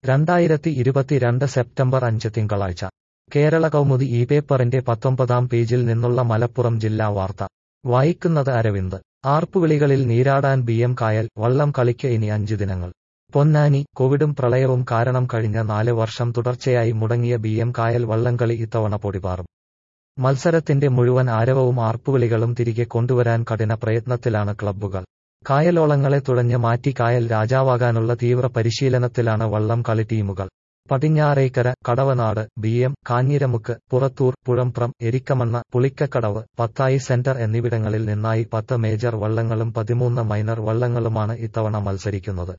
രണ്ടായിരത്തി ഇരുപത്തിരണ്ട് സെപ്റ്റംബർ അഞ്ച് തിങ്കളാഴ്ച കേരള കൗമുദി ഈ പേപ്പറിന്റെ പത്തൊമ്പതാം പേജിൽ നിന്നുള്ള മലപ്പുറം ജില്ലാ വാർത്ത വായിക്കുന്നത് അരവിന്ദ് ആർപ്പുവിളികളിൽ നീരാടാൻ ബി എം കായൽ വള്ളം കളിക്ക് ഇനി അഞ്ച് ദിനങ്ങൾ പൊന്നാനി കോവിഡും പ്രളയവും കാരണം കഴിഞ്ഞ നാല് വർഷം തുടർച്ചയായി മുടങ്ങിയ ബി എം കായൽ വള്ളംകളി ഇത്തവണ പൊടിപാറും മത്സരത്തിന്റെ മുഴുവൻ ആരവവും ആർപ്പുവിളികളും തിരികെ കൊണ്ടുവരാൻ കഠിന പ്രയത്നത്തിലാണ് ക്ലബ്ബുകൾ കായലോളങ്ങളെ തുഴഞ്ഞ് മാറ്റി കായൽ രാജാവാകാനുള്ള തീവ്ര പരിശീലനത്തിലാണ് വള്ളം കളി ടീമുകൾ Padinjarekkara Kadavanad B M Kanjiramukku Purathur Puzhambram Erikkamanna Pulikkakadavu Pathayi centre എന്നിവിടങ്ങളിൽ നിന്നായി പത്ത് മേജർ വള്ളങ്ങളും പതിമൂന്ന് മൈനർ വള്ളങ്ങളുമാണ് ഇത്തവണ മത്സരിക്കുന്നത്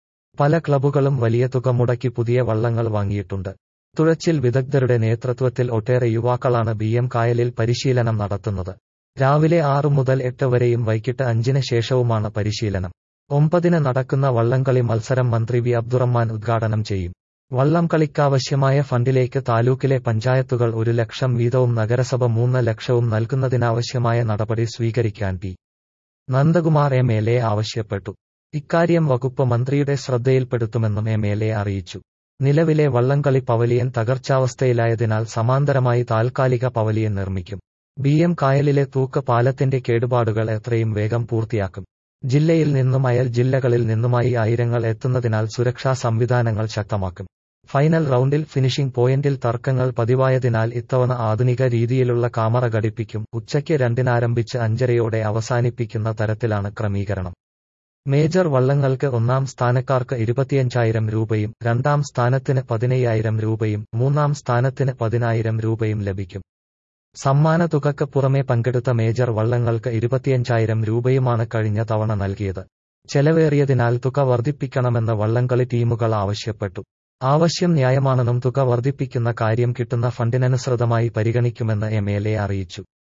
പല ക്ലബ്ബുകളും വലിയ തുക മുടക്കി പുതിയ വള്ളങ്ങൾ വാങ്ങിയിട്ടുണ്ട് തുഴച്ചിൽ വിദഗ്ധരുടെ നേതൃത്വത്തിൽ ഒട്ടേറെ യുവാക്കളാണ് ബി എം കായലിൽ പരിശീലനം നടത്തുന്നത് രാവിലെ ആറു മുതൽ എട്ട് വരെയും വൈകിട്ട് അഞ്ചിന് ശേഷവുമാണ് പരിശീലനം ഒമ്പതിന് നടക്കുന്ന വള്ളംകളി മത്സരം മന്ത്രി വി അബ്ദുറഹ്മാൻ ഉദ്ഘാടനം ചെയ്യും വള്ളം കളിക്കാവശ്യമായ ഫണ്ടിലേക്ക് താലൂക്കിലെ പഞ്ചായത്തുകൾ ഒരു ലക്ഷം വീതവും നഗരസഭ മൂന്ന് ലക്ഷവും നൽകുന്നതിനാവശ്യമായ നടപടി സ്വീകരിക്കാൻ P Nandakumar M L A ആവശ്യപ്പെട്ടു ഇക്കാര്യം വകുപ്പ് മന്ത്രിയുടെ ശ്രദ്ധയിൽപ്പെടുത്തുമെന്നും എം എൽ എ അറിയിച്ചു നിലവിലെ വള്ളംകളി പവലിയൻ തകർച്ചാവസ്ഥയിലായതിനാൽ സമാന്തരമായി താൽക്കാലിക പവലിയൻ നിർമ്മിക്കും ബി എം കായലിലെ തൂക്ക് പാലത്തിന്റെ കേടുപാടുകൾ എത്രയും വേഗം പൂർത്തിയാക്കും ജില്ലയിൽ നിന്നും അയൽ ജില്ലകളിൽ നിന്നുമായി ആയിരങ്ങൾ എത്തുന്നതിനാൽ സുരക്ഷാ സംവിധാനങ്ങൾ ശക്തമാക്കും ഫൈനൽ റൗണ്ടിൽ ഫിനിഷിംഗ് പോയിന്റിൽ തർക്കങ്ങൾ പതിവായതിനാൽ ഇത്തവണ ആധുനിക രീതിയിലുള്ള കാമറ ഘടിപ്പിക്കും ഉച്ചയ്ക്ക് രണ്ടിനാരംഭിച്ച് അഞ്ചരയോടെ അവസാനിപ്പിക്കുന്ന തരത്തിലാണ് ക്രമീകരണം മേജർ വള്ളങ്ങൾക്ക് ഒന്നാം സ്ഥാനക്കാർക്ക് ഇരുപത്തിയഞ്ചായിരം രൂപയും രണ്ടാം സ്ഥാനത്തിന് പതിനയ്യായിരം രൂപയും മൂന്നാം സ്ഥാനത്തിന് പതിനായിരം രൂപയും ലഭിക്കും സമ്മാന തുകക്ക് പുറമെ പങ്കെടുത്ത മേജർ വള്ളങ്ങൾക്ക് ഇരുപത്തിയഞ്ചായിരം രൂപയുമാണ് കഴിഞ്ഞ തവണ നൽകിയത് ചെലവേറിയതിനാൽ തുക വർദ്ധിപ്പിക്കണമെന്ന് വള്ളംകളി ടീമുകൾ ആവശ്യപ്പെട്ടു ആവശ്യം ന്യായമാണെന്നും തുക വർദ്ധിപ്പിക്കുന്ന കാര്യം കിട്ടുന്ന ഫണ്ടിനനുസൃതമായി പരിഗണിക്കുമെന്ന് എം എൽ എ അറിയിച്ചു